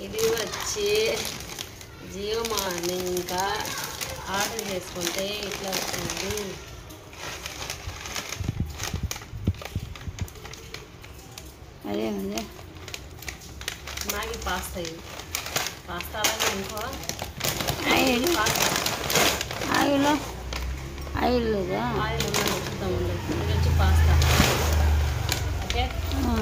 ఇది వచ్చి జియో మార్నింగ్ ఇంకా ఆర్డర్ చేసుకుంటే ఇట్లా వచ్చింది అదే అదే మ్యాగీ పాస్తా ఇది పాస్తా అలాగే ఇంకో ఆయిల్ పాస్తా ఆయిల్ ఆయిల్ లేదా ఆయిల్ ఉన్నది చూద్దాం ఉండండి. ఇది వచ్చి పాస్తా ఓకే ఆ,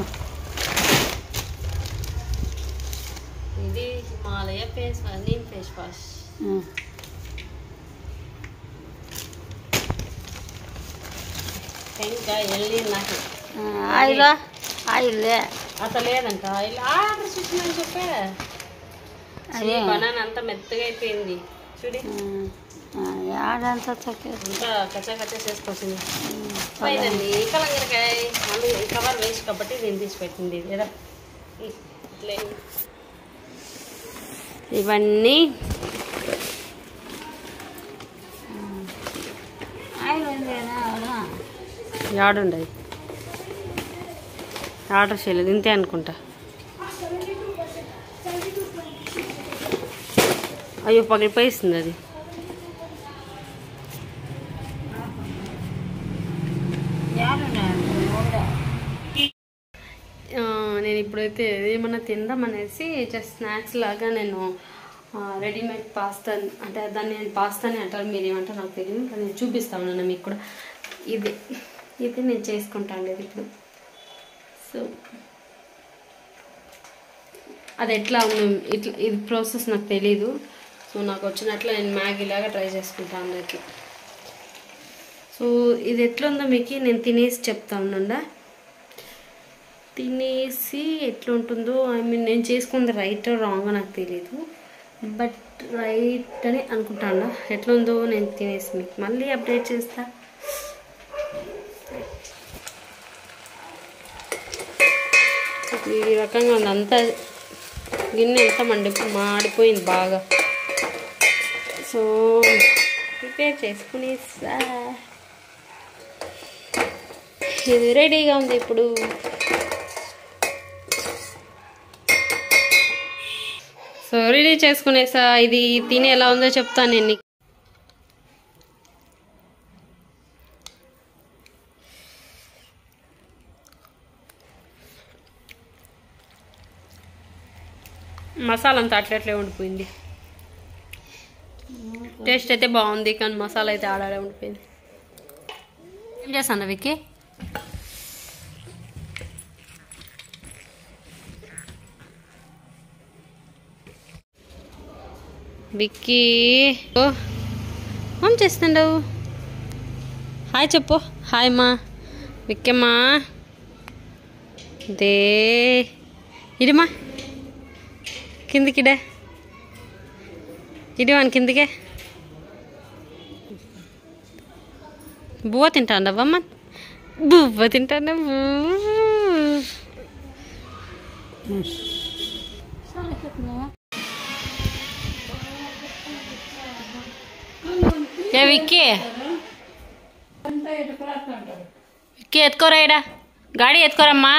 ఇది Himalaya face wash neem face wash ఆ. ఇంకా వెళ్ళి నాకు ఆ, ఆయిల్ ఆయిల్ అసలు లేదంట ఆయిల్ ఆర్డర్ చూసిందని చెప్పే అదే బనానా అంతా మెత్తగా అయిపోయింది చూడి ఆడంతా చక్కెర అంతా కచ్చా కచ్చా చేసుకొచ్చింది పోయిందండి కలంగరకాయ మళ్ళీ కవర్ వేస్ట్ కాబట్టి దీన్ని తీసి పెట్టింది లేదా ఇట్లే ఇవన్నీ ఆయిల్ ఉందేనా అవునా ఆడుండయి ఆర్డర్ చేయలేదు ఇంతే అనుకుంటా అయ్యో పగిలిపోయిస్తుంది అది ఆ, నేను ఇప్పుడైతే ఏమన్నా తిందాం అనేసి జస్ట్ స్నాక్స్ లాగా నేను రెడీమేడ్ పాస్తా అంటే దాన్ని నేను పాస్తాని అంటారు మీరు ఏమంటారు నాకు తెలియదు కానీ నేను చూపిస్తాను ఉన్నాను మీకు కూడా ఇది ఇది నేను చేసుకుంటాను ఇది ఇప్పుడు సో అది ఎట్లా ఉంది ఇట్లా ఇది ప్రాసెస్ నాకు తెలీదు సో నాకు వచ్చినట్లు నేను మ్యాగీ లాగా ట్రై చేసుకుంటాను ఇట్లా సో ఇది ఎట్లా ఉందో మీకు నేను తినేసి చెప్తా ఉండా తినేసి ఎట్లా ఉంటుందో ఐ మీన్ నేను చేసుకుంది రైట్ రాంగ్ నాకు తెలియదు బట్ రైట్ అని అనుకుంటాను ఎట్లా ఉందో నేను తినేసి మీకు మళ్ళీ అప్డేట్ చేస్తా ఈ రకంగా ఉంది అంతా గిన్నె ఎంత మండి మాడిపోయింది బాగా సో ప్రిపేర్ చేసుకునేసా ఇది రెడీగా ఉంది ఇప్పుడు సో రెడీ చేసుకునేసా ఇది తిని ఎలా ఉందో చెప్తాను నేను నీకు. మసాలా అంతా అట్లట్లే ఉండిపోయింది టేస్ట్ అయితే బాగుంది కానీ మసాలా అయితే ఆడాడే ఉండిపోయింది ఏం చేస్తాను విక్కీ విక్కీ ఓ ఏం చేస్తుండవు హాయ్ చెప్పు హాయ్ మా విక్కమ్మా దే ఇడిమా కిందికిడే ఇడివాన్ కిందికే బువ్వ తింటాండవమ్మ బువ్వ తింటాండవు ఏ విక్కీ విక్కీ ఎత్తుకోరా ఇడా గాడి ఎత్తుకోరమ్మా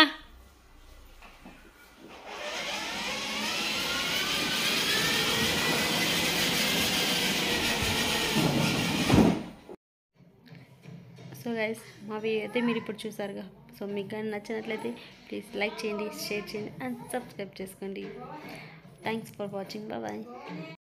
సో గైస్ మావి అయితే మీరు ఇప్పుడు చూసారుగా సో మీకు కానీ నచ్చినట్లయితే ప్లీజ్ లైక్ చేయండి షేర్ చేయండి అండ్ సబ్స్క్రైబ్ చేసుకోండి థ్యాంక్స్ ఫర్ వాచింగ్ బాయ్